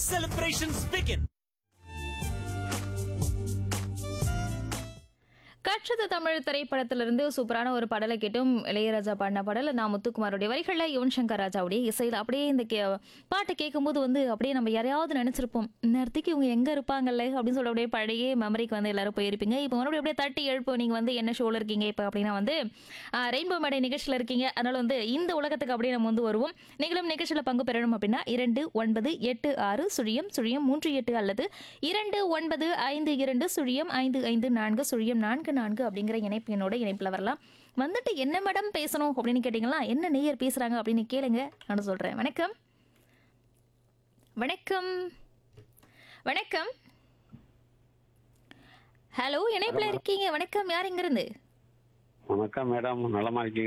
celebrations begin. கற்றது தமிழ் திரைப்படத்திலிருந்து சூப்பரான ஒரு பாடலை கேட்டும் இளையராஜா பாடின பாடல் நான் முத்துக்குமாரோடைய வரிகளில் யுவன் சங்கர் ராஜாவுடைய இசையில் அப்படியே இந்த கே பாட்டை கேட்கும்போது வந்து அப்படியே நம்ம யாரையாவது நினச்சிருப்போம் நேரத்துக்கு இவங்க எங்கே இருப்பாங்கல்ல அப்படின்னு சொல்ல அப்படியே பழைய மெமரிக்கு வந்து எல்லாரும் போயிருப்பீங்க இப்போ மறுபடியும் அப்படியே தட்டி எழுப்போம் நீங்கள் வந்து என்ன ஷோவில் இருக்கீங்க இப்போ அப்படின்னா வந்து ரெயின்போ மேடை நிகழ்ச்சியில் இருக்கீங்க அதனால வந்து இந்த உலகத்துக்கு அப்படியே நம்ம வந்து வருவோம் நீங்களும் நிகழ்ச்சியில் பங்கு பெறணும் அப்படின்னா இரண்டு ஒன்பது எட்டு ஆறு சுழியம் சுழியம் மூன்று எட்டு அல்லது இரண்டு ஒன்பது ஐந்து இரண்டு சுழியம் ஐந்து ஐந்து நான்கு சுழியம் நான்கு நான்கு அப்படிங்கிற இணைப்பு என்னோட இணைப்பில் வரலாம் வந்துட்டு என்ன மேடம் பேசணும் அப்படின்னு கேட்டிங்களா என்ன நேயர் பேசுகிறாங்க அப்படின்னு கேளுங்க நான் சொல்கிறேன் வணக்கம் வணக்கம் வணக்கம் ஹலோ இணைப்பில் இருக்கீங்க வணக்கம் யார் இங்கிருந்து வணக்கம் மேடம் நலமா இருக்கீங்க